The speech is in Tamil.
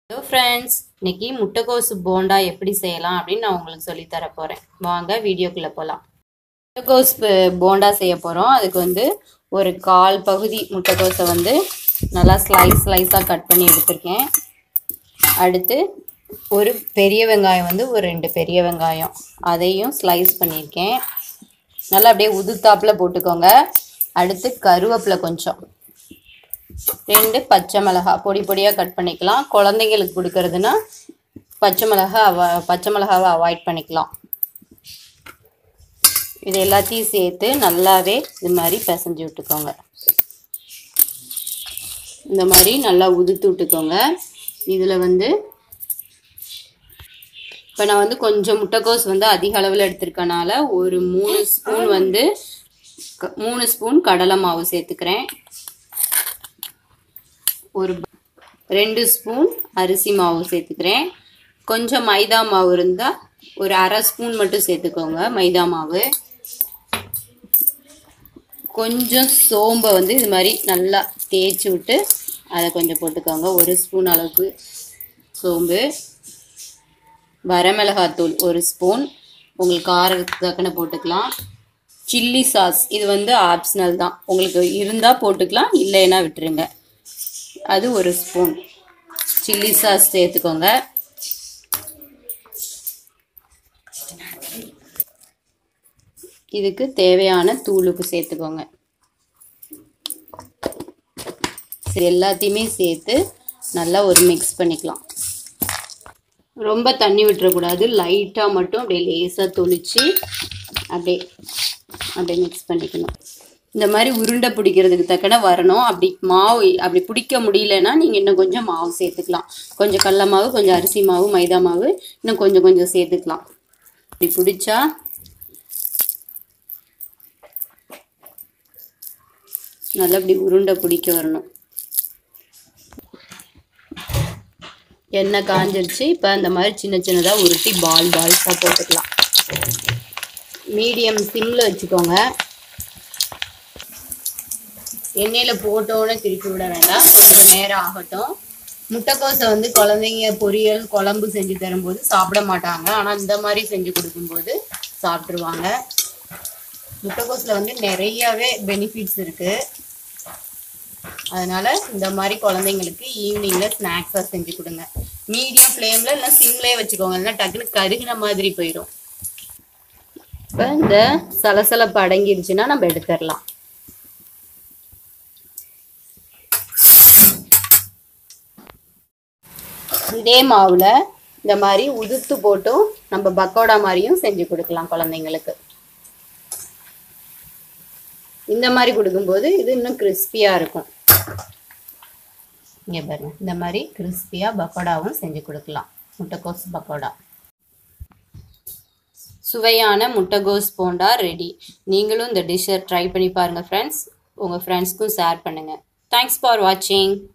ஹலோ ஃப்ரெண்ட்ஸ் இன்னைக்கு முட்டைக்கோசு போண்டா எப்படி செய்யலாம் அப்படின்னு நான் உங்களுக்கு சொல்லித் தர போகிறேன் வாங்க வீடியோக்குள்ளே போகலாம் முட்டைக்கோஸ் ப- போண்டா செய்ய போகிறோம் அதுக்கு வந்து ஒரு கால் பகுதி முட்டைக்கோஸை வந்து நல்லா ஸ்லைஸ் ஸ்லைஸாக கட் பண்ணி எடுத்திருக்கேன் அடுத்து ஒரு பெரிய வெங்காயம் வந்து ஒரு ரெண்டு பெரிய வெங்காயம் அதையும் ஸ்லைஸ் பண்ணியிருக்கேன் நல்லா அப்படியே உதுத்தாப்பில் போட்டுக்கோங்க அடுத்து கருவேப்பிலை கொஞ்சம் ரெண்டு பச்சை மிளகாய் பொடி பொடியாக கட் பண்ணிக்கலாம் குழந்தைங்களுக்கு கொடுக்கறதுனா பச்சை மிளகா அவ பச்சை மிளகாவை அவாய்ட் பண்ணிக்கலாம் இது எல்லாத்தையும் சேர்த்து நல்லாவே இது மாதிரி பிசைஞ்சு விட்டுக்கோங்க இந்த மாதிரி நல்லா உதுத்து விட்டுக்கோங்க இதில் வந்து இப்போ நான் வந்து கொஞ்சம் முட்டைக்கோஸ் வந்து அதிக அளவில் எடுத்திருக்கனால ஒரு மூணு ஸ்பூன் வந்து க- மூணு ஸ்பூன் கடலை மாவு சேர்த்துக்கிறேன் ஒரு ரெண்டு ஸ்பூன் அரிசி மாவு சேர்த்துக்கிறேன் கொஞ்சம் மைதா மாவு இருந்தால் ஒரு அரை ஸ்பூன் மட்டும் சேர்த்துக்கோங்க மைதா மாவு கொஞ்சம் சோம்பை வந்து இது மாதிரி நல்லா தேய்ச்சி விட்டு அதை கொஞ்சம் போட்டுக்கோங்க ஒரு ஸ்பூன் அளவுக்கு சோம்பு வரமிளகாத்தூள் ஒரு ஸ்பூன் உங்களுக்கு காரத்துக்கு தக்கன போட்டுக்கலாம் சில்லி சாஸ் இது வந்து ஆப்ஷனல் தான் உங்களுக்கு இருந்தால் போட்டுக்கலாம் இல்லைன்னா விட்டுருங்க அது ஒரு ஸ்பூன் சில்லி சாஸ் சேர்த்துக்கோங்க இதுக்கு தேவையான தூளுப்பு சேர்த்துக்கோங்க சரி எல்லாத்தையுமே சேர்த்து நல்லா ஒரு மிக்ஸ் பண்ணிக்கலாம் ரொம்ப தண்ணி விட்டுறக்கூடாது லைட்டாக மட்டும் அப்படியே லேசாக தொளிச்சு அப்படியே அப்படியே மிக்ஸ் பண்ணிக்கணும் இந்த மாதிரி உருண்டை பிடிக்கிறதுக்கு தக்கன வரணும் அப்படி மாவு அப்படி பிடிக்க முடியலன்னா நீங்கள் இன்னும் கொஞ்சம் மாவு சேர்த்துக்கலாம் கொஞ்சம் கடல மாவு கொஞ்சம் அரிசி மாவு மைதா மாவு இன்னும் கொஞ்சம் கொஞ்சம் சேர்த்துக்கலாம் இப்படி பிடிச்சா நல்லா இப்படி உருண்டை பிடிக்க வரணும் எண்ணெய் காஞ்சிருச்சு இப்போ அந்த மாதிரி சின்ன சின்னதாக உருட்டி பால் பால்ஸாக போட்டுக்கலாம் மீடியம் சிம்மில் வச்சுக்கோங்க எண்ணெயில் போட்டோன்னே திருப்பி விட வேண்டாம் கொஞ்சம் நேரம் ஆகட்டும் முட்டைக்கோஸை வந்து குழந்தைங்க பொரியல் குழம்பு செஞ்சு தரும்போது சாப்பிட மாட்டாங்க ஆனால் இந்த மாதிரி செஞ்சு கொடுக்கும்போது சாப்பிட்ருவாங்க முட்டைக்கோஸில் வந்து நிறையவே பெனிஃபிட்ஸ் இருக்குது அதனால இந்த மாதிரி குழந்தைங்களுக்கு ஈவினிங்ல ஸ்நாக்ஸா செஞ்சு கொடுங்க மீடியம் ஃப்ளேம்ல இல்லை சிம்லேயே வச்சுக்கோங்க இல்லைன்னா டக்குன்னு கருகின மாதிரி போயிடும் இப்போ இந்த சலசலப்பு அடங்கிருச்சுன்னா நம்ம எடுத்துடலாம் இதே மாவுல இந்த மாதிரி உதுத்து போட்டும் நம்ம பக்கோடா மாதிரியும் செஞ்சு கொடுக்கலாம் குழந்தைங்களுக்கு இந்த மாதிரி கொடுக்கும்போது இது இன்னும் கிறிஸ்பியாக இருக்கும் இங்கே பாருங்க இந்த மாதிரி கிறிஸ்பியாக பக்கோடாவும் செஞ்சு கொடுக்கலாம் முட்டைக்கோஸ் பக்கோடா சுவையான முட்டைகோஸ் போண்டா ரெடி நீங்களும் இந்த டிஷ்ஷை ட்ரை பண்ணி பாருங்கள் ஃப்ரெண்ட்ஸ் உங்கள் ஃப்ரெண்ட்ஸ்க்கும் ஷேர் பண்ணுங்கள் தேங்க்ஸ் ஃபார் வாட்சிங்